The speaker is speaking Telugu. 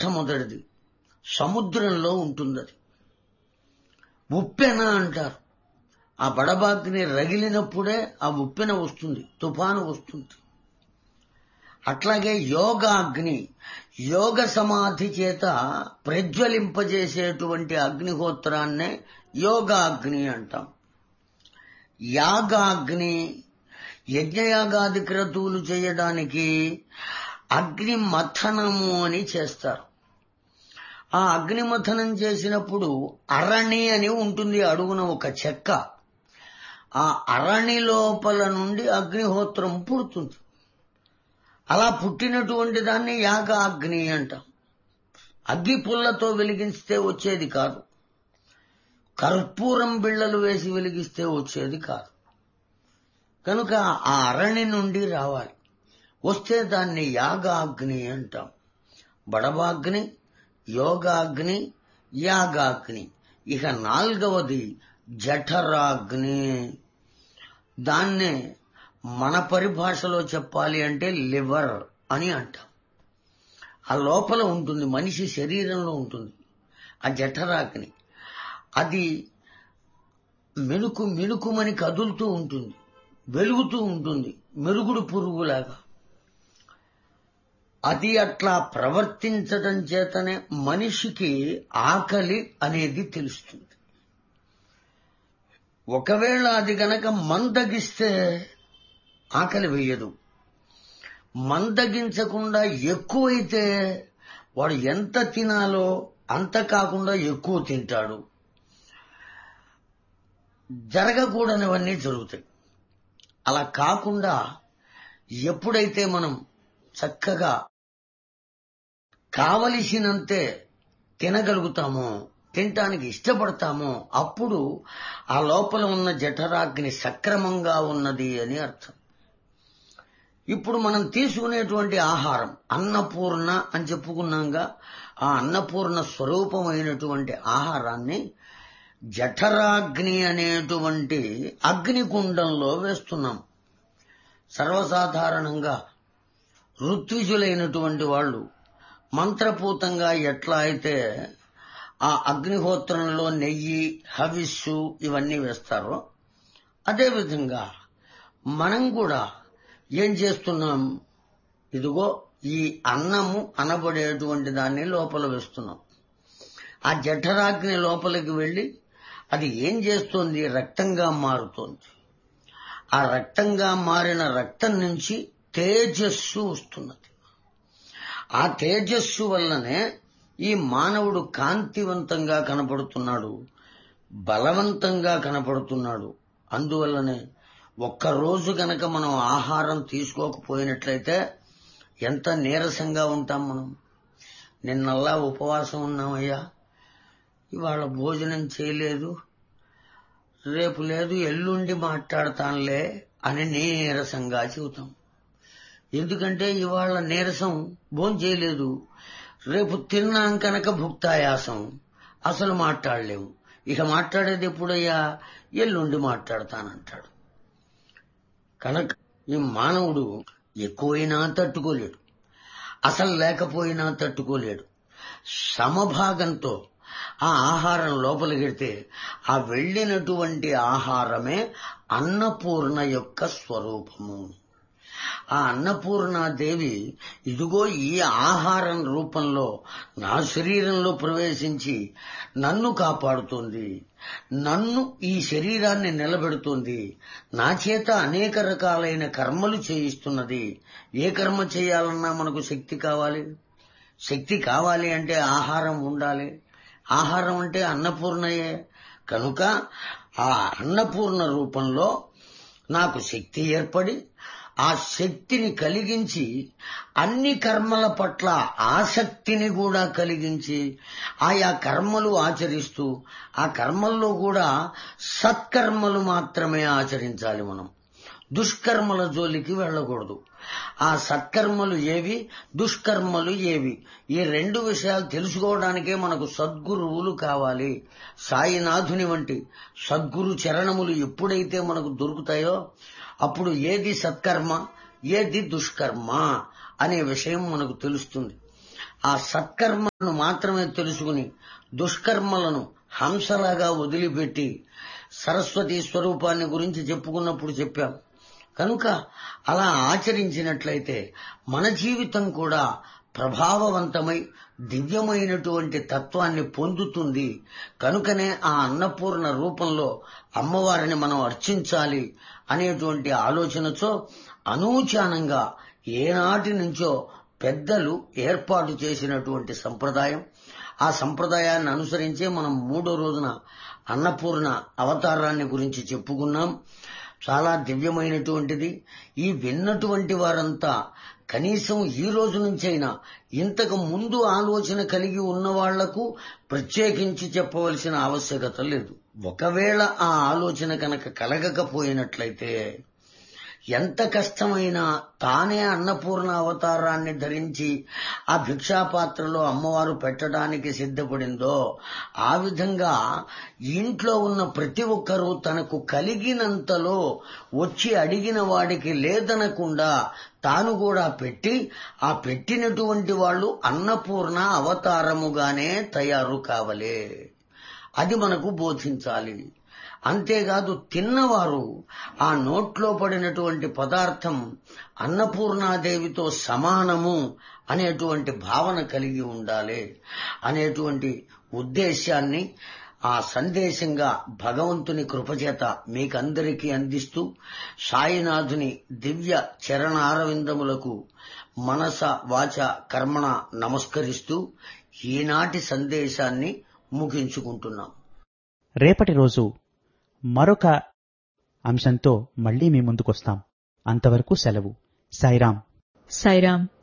మొట్టమొదటిది సముద్రంలో ఉంటుంది అది ఉప్పెన అంటారు ఆ బడబాగ్ని రగిలినప్పుడే ఆ ఉప్పెన వస్తుంది తుఫాను వస్తుంది అట్లాగే యోగాగ్ని యోగ సమాధి చేత ప్రజ్వలింపజేసేటువంటి అగ్నిహోత్రాన్నే యోగాగ్ని అంటాం యాగాగ్ని యజ్ఞయాగాది క్రతువులు చేయడానికి అగ్ని మథనము అని చేస్తారు ఆ అగ్నిమథనం చేసినప్పుడు అరణి అని ఉంటుంది అడుగున ఒక చెక్క ఆ అరణి లోపల నుండి అగ్నిహోత్రం పుడుతుంది అలా పుట్టినటువంటి దాన్ని యాగ అగ్ని అంటాం అగ్గి పుల్లతో వెలిగిస్తే వచ్చేది కాదు కర్పూరం బిళ్ళలు వేసి వెలిగిస్తే వచ్చేది కాదు కనుక ఆ అరణి నుండి రావాలి వస్తే దాన్ని యాగాగ్ని అంటాం బడబాగ్ని యోగాగ్ని యాగాగ్ని ఇక నాల్గవది జఠరాగ్ని దాన్నే మన పరిభాషలో చెప్పాలి అంటే లివర్ అని అంటాం ఆ లోపల ఉంటుంది మనిషి శరీరంలో ఉంటుంది ఆ జఠరాగ్ని అది మెనుకు మెనుకుమని కదులుతూ ఉంటుంది వెలుగుతూ ఉంటుంది మెరుగుడు పురుగులాగా అది అట్లా ప్రవర్తించడం చేతనే మనిషికి ఆకలి అనేది తెలుస్తుంది ఒకవేళ అది గనక మందగిస్తే ఆకలి వేయదు మందగించకుండా ఎక్కువైతే వాడు ఎంత తినాలో అంత కాకుండా ఎక్కువ తింటాడు జరగకూడనివన్నీ జరుగుతాయి అలా కాకుండా ఎప్పుడైతే మనం చక్కగా కావలసినంతే తినగలుగుతామో తినటానికి ఇష్టపడతామో అప్పుడు ఆ లోపల ఉన్న జఠరాగ్ని సక్రమంగా ఉన్నది అని అర్థం ఇప్పుడు మనం తీసుకునేటువంటి ఆహారం అన్నపూర్ణ అని చెప్పుకున్నాగా ఆ అన్నపూర్ణ స్వరూపమైనటువంటి ఆహారాన్ని జఠరాగ్ని అనేటువంటి అగ్నికుండంలో వేస్తున్నాం సర్వసాధారణంగా ఋత్విజులైనటువంటి వాళ్ళు మంత్రపూతంగా ఎట్లా అయితే ఆ అగ్నిహోత్రంలో నెయ్యి హవిస్సు ఇవన్నీ వేస్తారో అదేవిధంగా మనం కూడా ఏం చేస్తున్నాం ఇదిగో ఈ అన్నము అనబడేటువంటి దాన్ని లోపల వేస్తున్నాం ఆ జఠరాగ్ని లోపలికి వెళ్ళి అది ఏం చేస్తుంది రక్తంగా మారుతోంది ఆ రక్తంగా మారిన రక్తం నుంచి తేజస్సు వస్తున్నది ఆ తేజస్సు వల్లనే ఈ మానవుడు కాంతివంతంగా కనపడుతున్నాడు బలవంతంగా కనపడుతున్నాడు అందువల్లనే ఒక్కరోజు గనక మనం ఆహారం తీసుకోకపోయినట్లయితే ఎంత నీరసంగా ఉంటాం మనం నిన్నల్లా ఉపవాసం ఉన్నామయ్యా ఇవాళ భోజనం చేయలేదు రేపు లేదు ఎల్లుండి మాట్లాడతానులే అని నీరసంగా చెబుతాం ఎందుకంటే ఇవాళ నీరసం భోజనం చేయలేదు రేపు తిన్నాం కనుక భుక్తాయాసం అసలు మాట్లాడలేము ఇక మాట్లాడేది ఎప్పుడయ్యా ఎల్లుండి మాట్లాడతానంటాడు కనుక ఈ మానవుడు ఎక్కువైనా తట్టుకోలేడు అసలు లేకపోయినా తట్టుకోలేడు సమభాగంతో ఆ ఆహారం లోపలికెడితే ఆ వెళ్ళినటువంటి ఆహారమే అన్నపూర్ణ యొక్క స్వరూపము ఆ అన్నపూర్ణాదేవి ఇదిగో ఈ ఆహారం రూపంలో నా శరీరంలో ప్రవేశించి నన్ను కాపాడుతోంది నన్ను ఈ శరీరాన్ని నిలబెడుతోంది నా చేత అనేక రకాలైన కర్మలు చేయిస్తున్నది ఏ కర్మ చేయాలన్నా మనకు శక్తి కావాలి శక్తి కావాలి అంటే ఆహారం ఉండాలి ఆహారం అంటే అన్నపూర్ణయే కనుక ఆ అన్నపూర్ణ రూపంలో నాకు శక్తి ఏర్పడి ఆ శక్తిని కలిగించి అన్ని కర్మల పట్ల ఆసక్తిని కూడా కలిగించి ఆయా కర్మలు ఆచరిస్తూ ఆ కర్మల్లో కూడా సత్కర్మలు మాత్రమే ఆచరించాలి మనం దుష్కర్మల జోలికి వెళ్ళకూడదు ఆ సత్కర్మలు ఏవి దుష్కర్మలు ఏవి ఈ రెండు విషయాలు తెలుసుకోవడానికే మనకు సద్గురువులు కావాలి సాయినాథుని వంటి సద్గురు చరణములు ఎప్పుడైతే మనకు దొరుకుతాయో అప్పుడు ఏది సత్కర్మ ఏది దుష్కర్మ అనే విషయం మనకు తెలుస్తుంది ఆ సత్కర్మలను మాత్రమే తెలుసుకుని దుష్కర్మలను హంసలాగా వదిలిపెట్టి సరస్వతి స్వరూపాన్ని గురించి చెప్పుకున్నప్పుడు చెప్పాం కనుక అలా ఆచరించినట్లయితే మన జీవితం కూడా ప్రభావవంతమై దివ్యమైనటువంటి తత్వాన్ని పొందుతుంది కనుకనే ఆ అన్నపూర్ణ రూపంలో అమ్మవారిని మనం అర్చించాలి అనేటువంటి ఆలోచనతో అనూచానంగా ఏనాటి నుంచో పెద్దలు ఏర్పాటు చేసినటువంటి సంప్రదాయం ఆ సంప్రదాయాన్ని అనుసరించే మనం మూడో రోజున అన్నపూర్ణ అవతారాన్ని గురించి చెప్పుకున్నాం చాలా దివ్యమైనటువంటిది ఈ విన్నటువంటి వారంతా కనీసం ఈ రోజు నుంచైనా ఇంతకు ముందు ఆలోచన కలిగి ఉన్న వాళ్లకు ప్రత్యేకించి చెప్పవలసిన ఆవశ్యకత లేదు ఒకవేళ ఆ ఆలోచన కనుక కలగకపోయినట్లయితే ఎంత కష్టమైనా తానే అన్నపూర్ణ అవతారాన్ని ధరించి ఆ భిక్షాపాత్రలో అమ్మవారు పెట్టడానికి సిద్ధపడిందో ఆ విధంగా ఇంట్లో ఉన్న ప్రతి ఒక్కరూ తనకు కలిగినంతలో వచ్చి అడిగిన వాడికి లేదనకుండా తాను కూడా పెట్టి ఆ పెట్టినటువంటి వాళ్ళు అన్నపూర్ణ అవతారముగానే తయారు కావలే అది మనకు బోధించాలి అంతేకాదు తిన్నవారు ఆ నోట్లో పడినటువంటి పదార్థం అన్నపూర్ణాదేవితో సమానము అనేటువంటి భావన కలిగి ఉండాలి అనేటువంటి ఉద్దేశాన్ని ఆ సందేశంగా భగవంతుని కృపచేత మీకందరికీ అందిస్తూ సాయినాథుని దివ్య చరణారవిందములకు మనస వాచ కర్మణ నమస్కరిస్తూ ఈనాటి సందేశాన్ని ముగించుకుంటున్నాం రేపటి రోజు మరొక అంశంతో మళ్ళీ మీ ముందుకొస్తాం అంతవరకు సెలవు సాయిరాం సాయిరాం